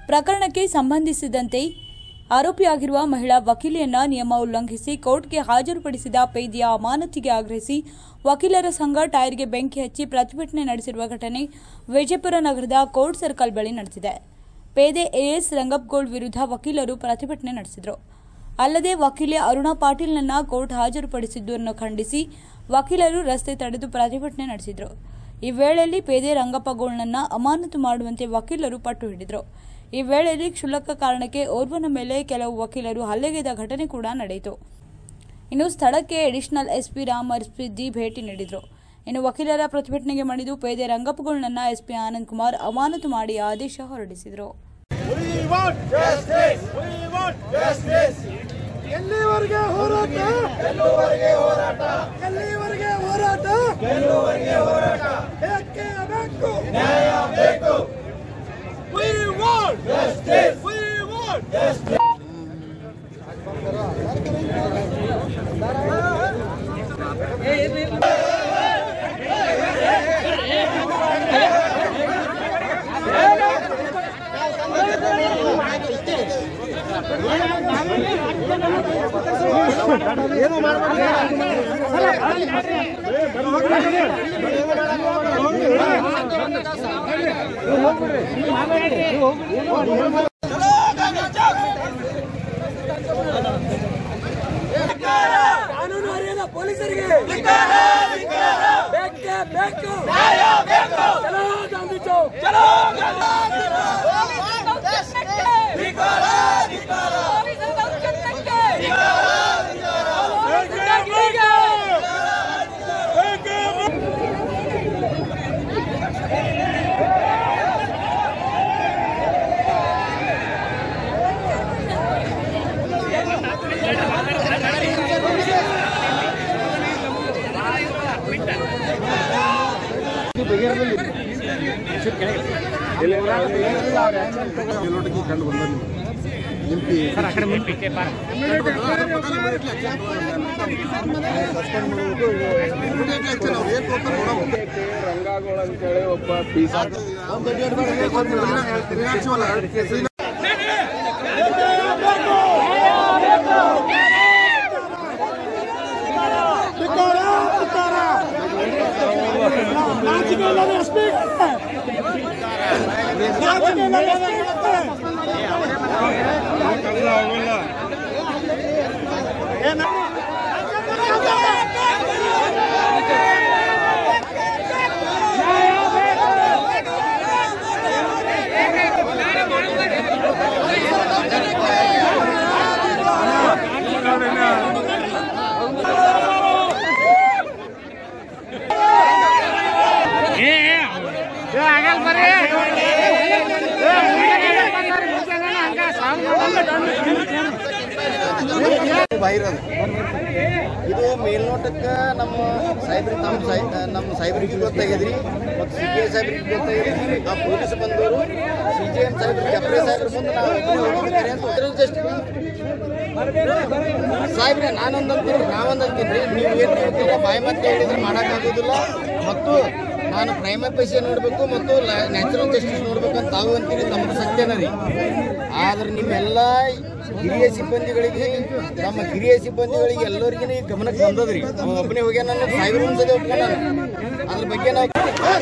ಪ್ರಕರಣಕ್ಕೆ ಸಂಬಂಧಿಸಿದಂತೆ ಆರೋಪಿಯಾಗಿರುವ ಮಹಿಳಾ ವಕೀಲೆಯನ್ನ ನಿಯಮ ಉಲ್ಲಂಘಿಸಿ ಕೋರ್ಟ್ಗೆ ಹಾಜರುಪಡಿಸಿದ ಪೇದೆಯ ಅಮಾನತಿಗೆ ಆಗ್ರಹಿಸಿ ವಕೀಲರ ಸಂಘ ಟೈರ್ಗೆ ಬೆಂಕಿ ಹಚ್ಚಿ ಪ್ರತಿಭಟನೆ ನಡೆಸಿರುವ ಘಟನೆ ವಿಜಯಪುರ ನಗರದ ಕೋರ್ಟ್ ಸರ್ಕಲ್ ಬಳಿ ನಡೆದಿದೆ ಪೇದೆ ಎಎಸ್ ರಂಗಪ್ಗೋಲ್ಡ್ ವಿರುದ್ಧ ವಕೀಲರು ಪ್ರತಿಭಟನೆ ನಡೆಸಿದರು ಅಲ್ಲದೆ ವಕೀಲೆ ಅರುಣಾ ಪಾಟೀಲ್ನನ್ನ ಕೋರ್ಟ್ ಹಾಜರುಪಡಿಸಿದ್ದನ್ನು ಖಂಡಿಸಿ ವಕೀಲರು ರಸ್ತೆ ತಡೆದು ಪ್ರತಿಭಟನೆ ನಡೆಸಿದರು ಈ ವೇಳೆಯಲ್ಲಿ ಪೇದೆ ರಂಗಪ್ಪಗೋಳ್ನನ್ನ ಅಮಾನತು ಮಾಡುವಂತೆ ವಕೀಲರು ಪಟ್ಟು ಹಿಡಿದರು ಈ ವೇಳೆಯಲ್ಲಿ ಕ್ಷುಲ್ಲಕ ಕಾರಣಕ್ಕೆ ಓರ್ವನ ಮೇಲೆ ಕೆಲವು ವಕೀಲರು ಹಲ್ಲೆಗೈದ ಘಟನೆ ಕೂಡ ನಡೆಯಿತು ಇನ್ನು ಸ್ಥಳಕ್ಕೆ ಅಡಿಷನಲ್ ಎಸ್ಪಿ ರಾಮ್ ಅರ್ಪಿದ್ದಿ ಭೇಟಿ ನೀಡಿದರು ಇನ್ನು ವಕೀಲರ ಪ್ರತಿಭಟನೆಗೆ ಮಣಿದು ಪೇದೆ ರಂಗಪ್ಪಗೋಳ್ನನ್ನ ಎಸ್ಪಿ ಆನಂದ್ ಕುಮಾರ್ ಅಮಾನತು ಮಾಡಿ ಆದೇಶ ಹೊರಡಿಸಿದರು We want justice. We want justice. ಎಲ್ಲಿವರೆಗೆ ಹೋರಾಟ ಗೆಲ್ಲುವರೆಗೆ ಹೋರಾಟ ಎಲ್ಲಿವರೆಗೆ ಹೋರಾಟ ಗೆಲ್ಲುವರೆಗೆ ಹೋರಾಟ ಬೇಕೇ ಬೇಕು ನ್ಯಾಯ ಬೇಕು We want justice. We want justice. ಕಾನೂನು ಅರಿಯದ ಪೊಲೀಸರಿಗೆ ಬೇಕೇ ಬೇಕು ಚಲೋ ಗಾಂಧಿ ಚೌಕ್ ಚಲೋ ಗೆಲುವಟಿಗೆ ಕಂಡು ಬಂದ ನಿಂಪಿ ರಂಗಾಗೋಳ ಅಂತೇಳಿ ಒಬ್ಬ ಪೀಸ್ ಬಹಿರಂಗ ಇದು ಮೇಲ್ನೋಟಕ್ಕೆ ನಮ್ಮ ಸಾಹೇಬ್ರಿಗೆ ನಮ್ಮ ಸಾಹಿ ನಮ್ಮ ಸಾಹೇಬ್ರಿಗೆ ಗೊತ್ತಾಗಿದ್ರಿ ಮತ್ತು ಸಿ ಕೆ ಸಾಹೇಬ್ರಿಗೆ ಗೊತ್ತಾಗಿದ್ರಿ ಆ ಪೊಲೀಸ್ ಬಂದವರು ಸಿ ಜಿ ಎಂ ಸಾಹೇಬ್ರು ಜಪ್ರೆ ಸಾಹೇಬ್ರ ಮುಂದೆ ನಾವು ಒಬ್ಬರೇ ಹೋಗ್ಬೇಕಾರೆ ಅಂತ ಉತ್ತರ ಜಸ್ಟ್ ಸಾಹೇಬ್ರೆ ನಾನೊಂದು ಅಂತೀನಿ ನಾವೊಂದು ಅಂತೀನಿ ರೀ ನೀವು ಏನು ಹೇಳ್ತೀರ ಬಾಯಿ ಮತ್ತೆ ಹೇಳಿದ್ರೆ ಮಾಡೋಕ್ಕಾಗೋದಿಲ್ಲ ಮತ್ತು ನಾನು ಪ್ರೈಮ ಪೈಸೆ ನೋಡಬೇಕು ಮತ್ತು ನ್ಯಾಚುರಲ್ ಜಸ್ಟಿಸ್ ನೋಡ್ಬೇಕಂತ ತಾವು ಅಂತೀರಿ ತಮ್ಮದು ಸತ್ಯನ ರೀ ಆದ್ರೆ ನಿಮ್ಮೆಲ್ಲ ಹಿರಿಯ ಸಿಬ್ಬಂದಿಗಳಿಗೆ ನಮ್ಮ ಹಿರಿಯ ಸಿಬ್ಬಂದಿಗಳಿಗೆ ಎಲ್ಲರಿಗೂ ಈ ಗಮನಕ್ಕೆ ಬಂದದ್ರಿ ಅವ ಒಬ್ಬನೇ ಹೋಗ್ಯಾನ ನಾನು ಸಾವಿರ ಒಂದ್ಸತಿ ಒಪ್ಕೊಂಡ ಅದ್ರ ಬಗ್ಗೆ ನಾವು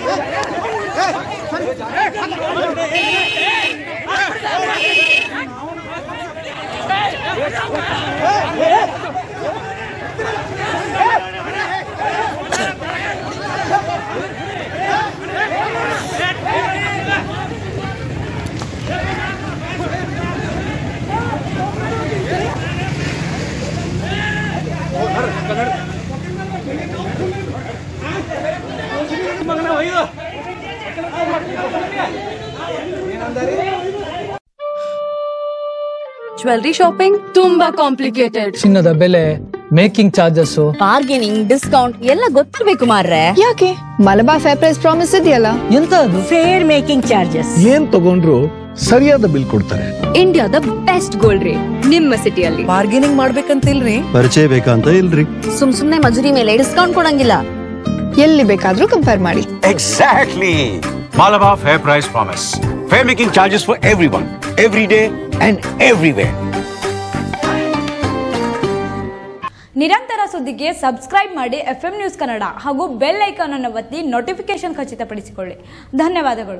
ಜ್ಯುವೆಲ್ರಿ ಶಾಪಿಂಗ್ ತುಂಬಾ ಕಾಂಪ್ಲಿಕೇಟೆಡ್ ಚಿನ್ನದ ಬೆಲೆ ಮೇಕಿಂಗ್ ಚಾರ್ಜಸ್ ಬಾರ್ಗೇನಿಂಗ್ ಡಿಸ್ಕೌಂಟ್ ಎಲ್ಲ ಗೊತ್ತಿರ್ಬೇಕು ಮಾರ್ರೆ ಯಾಕೆ ಮಲಬಾರ್ ಫೇರ್ ಪ್ರೈಸ್ ಪ್ರಾಮಿಸ್ ಇದೆಯಲ್ಲ ಎಂತ ಅದು ಫೇರ್ ಮೇಕಿಂಗ್ ಚಾರ್ಜಸ್ ಏನ್ ತಗೊಂಡ್ರು ಸರಿಯಾದ ಬಿಲ್ ಕೊಡ್ತಾರೆ ಇಂಡಿಯಾದ ಬೆಸ್ಟ್ ಗೋಲ್ಡ್ ರೇಟ್ ನಿಮ್ಮ ಸಿಟಿಯಲ್ಲಿ ಬಾರ್ಗೇನಿಂಗ್ ಮಾಡ್ಬೇಕಂತಿಲ್ರಿ ಪರಿಚಯ ಬೇಕಂತ ಇಲ್ರಿ ಸುಮ್ ಸುಮ್ನೆ ಮಜೂರಿ ಮೇಲೆ ಡಿಸ್ಕೌಂಟ್ ಕೊಡಂಗಿಲ್ಲ ಎಲ್ಲಿ ಬೇಕಾದ್ರೂ ಕಂಪೇರ್ ಮಾಡಿ Exactly. Malabar Fair Price Promise. Fair making charges for everyone. every day and everywhere. ನಿರಂತರ ಸುದ್ದಿಗೆ ಸಬ್ಸ್ಕ್ರೈಬ್ ಮಾಡಿ ಎಫ್ ನ್ಯೂಸ್ ಕನ್ನಡ ಹಾಗೂ ಬೆಲ್ ಐಕಾನ್ ಅನ್ನು ಒತ್ತಿ ನೋಟಿಫಿಕೇಶನ್ ಖಚಿತಪಡಿಸಿಕೊಳ್ಳಿ ಧನ್ಯವಾದಗಳು